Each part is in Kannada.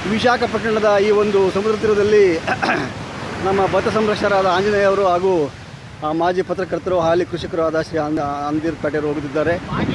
ವಿಶಾಖಪಟ್ಟಣದ ಈ ಒಂದು ಸಮುದ್ರ ತೀರದಲ್ಲಿ ನಮ್ಮ ಭತ್ತ ಸಂರಕ್ಷಕರಾದ ಆಂಜನೇಯ ಅವರು ಹಾಗೂ ಆ, ಮಾಜಿ ಪತ್ರಕರ್ತರು ಹಾಲಿ ಕೃಷಿಕರು ಆದ ಶ್ರೀ ಅಂದ ಅಂದೀರ್ ಪಟೇಲ್ ಹೋಗುತ್ತಿದ್ದಾರೆ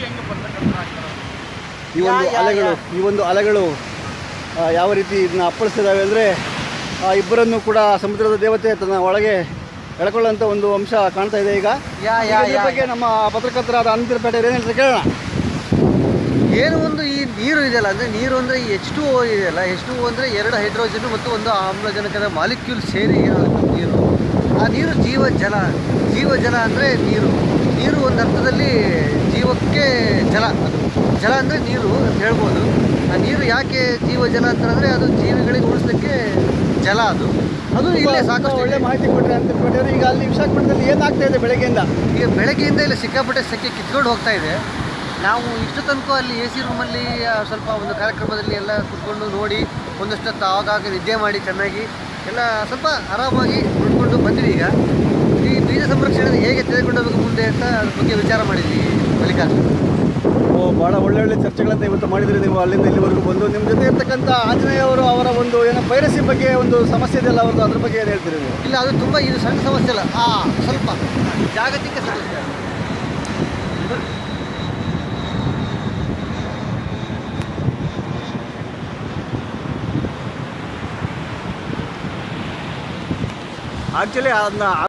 ಈ ಒಂದು ಅಲೆಗಳು ಈ ಒಂದು ಅಲೆಗಳು ಆ, ಯಾವ ರೀತಿ ಇದನ್ನ ಅಪ್ಪಳಿಸ್ತಿದ್ದಾವೆ ಅಂದರೆ ಆ ಇಬ್ಬರನ್ನು ಕೂಡ ಸಮುದ್ರದ ದೇವತೆ ತನ್ನ ಒಳಗೆ ಎಳ್ಕೊಳ್ಳೋಂಥ ಒಂದು ಅಂಶ ಕಾಣ್ತಾ ಇದೆ ಈಗ ಯಾ, ಈಗ ಯಾ, ಇದ್ರ ಯಾ, ಬಗ್ಗೆ ನಮ್ಮ ಪತ್ರಕರ್ತರಾದ ಅಂದೀರ್ ಪಟೇಲ್ ಏನು ಹೇಳ್ತಾರೆ ಕೇಳೋಣ ಏನು ಒಂದು ಈ ನೀರು ಇದೆಯಲ್ಲ ಅಂದರೆ ನೀರು ಅಂದರೆ ಈ ಎಚ್ ಟು ಓ ಇದೆಯಲ್ಲ ಎಚ್ ಟು ಓ ಅಂದರೆ ಎರಡು ಹೈಡ್ರೋಜನ್ ಮತ್ತು ಒಂದು ಆಮ್ಲಜನಕದ ಮಾಲಿಕ್ಯೂಲ್ ಸೇರಿ ಇರೋದು ನೀರು ಆ ನೀರು ಜೀವ ಜಲ ಜೀವ ಜಲ ಅಂದರೆ ನೀರು ನೀರು ಒಂದು ಅರ್ಥದಲ್ಲಿ ಜೀವಕ್ಕೆ ಜಲ ಅದು ಜಲ ಅಂದರೆ ನೀರು ಅಂತ ಹೇಳ್ಬೋದು ಆ ನೀರು ಯಾಕೆ ಜೀವ ಜಲ ಅಂತಂದರೆ ಅದು ಜೀವಿಗಳಿಗೆ ಉಳಿಸ್ಲಿಕ್ಕೆ ಜಲ ಅದು ಅದು ಇಲ್ಲೇ ಸಾಕಷ್ಟು ಒಳ್ಳೆ ಇದೆ. ಮಾಹಿತಿ ಕೊಟ್ಟರೆ ಅಂದೀರ್ ಪಟೇಲ್ ಈಗ ಅಲ್ಲಿ ವಿಶಾಖಪಟ್ಟಣದಲ್ಲಿ ಏನಾಗ್ತಾ ಇದೆ ಬೆಳಗ್ಗೆಯಿಂದ ಈಗ ಬೆಳಗ್ಗೆಯಿಂದ ಇಲ್ಲಿ ಸಿಕ್ಕಾಪಟ್ಟೆ ಸೆಕೆ ಕಿತ್ಕೊಂಡು ಹೋಗ್ತಾ ಇದೆ ನಾವು ಇಷ್ಟು ತನಕ ಅಲ್ಲಿ ಎ ಸಿ ರೂಮಲ್ಲಿ ಆ, ಸ್ವಲ್ಪ ಒಂದು ಕಾರ್ಯಕ್ರಮದಲ್ಲಿ ಎಲ್ಲ ಕುತ್ಕೊಂಡು ನೋಡಿ ಒಂದಷ್ಟು ಹೊತ್ತು ಆವಾಗ ನಿದ್ದೆ ಮಾಡಿ ಚೆನ್ನಾಗಿ ಎಲ್ಲ ಸ್ವಲ್ಪ ಆರಾಮಾಗಿ ನೋಡಿಕೊಂಡು ಬಂದ್ವಿ ಈಗ ಈ ಬೀಜ ಸಂರಕ್ಷಣೆ ಹೇಗೆ ತೆಗೆದುಕೊಂಡು ಹೋಗಬೇಕು ಮುಂದೆ ಅಂತ ಅದ್ರ ಬಗ್ಗೆ ವಿಚಾರ ಮಾಡಿದ್ವಿ ಮಲ್ಲಿಕಾರ್ಜುನ್ ಓ ಭಾಳ ಒಳ್ಳೆ ಒಳ್ಳೆ ಚರ್ಚೆಗಳನ್ನ ಇವತ್ತು ಮಾಡಿದ್ರಿ ನೀವು ಅಲ್ಲಿಂದ ಇಲ್ಲಿವರೆಗೂ ಬಂದು ನಿಮ್ಮ ಜೊತೆ ಇರ್ತಕ್ಕಂಥ ಆಂಜನೇಯ ಅವರು ಅವರ ಒಂದು ಏನೋ ಪೈರಸಿ ಬಗ್ಗೆ ಒಂದು ಸಮಸ್ಯೆ ಇದೆಯಲ್ಲ ಅವ್ರದ್ದು ಅದ್ರ ಬಗ್ಗೆ ಏನು ಹೇಳ್ತೀರಿ ನೀವು ಇಲ್ಲ ಅದು ತುಂಬ ಇದು ಸಣ್ಣ ಸಮಸ್ಯೆ ಅಲ್ಲ ಆ ಸ್ವಲ್ಪ ಜಾಗತಿಕ ಸಮಸ್ಯೆ ಆ್ಯಕ್ಚುಲಿ ಅದನ್ನ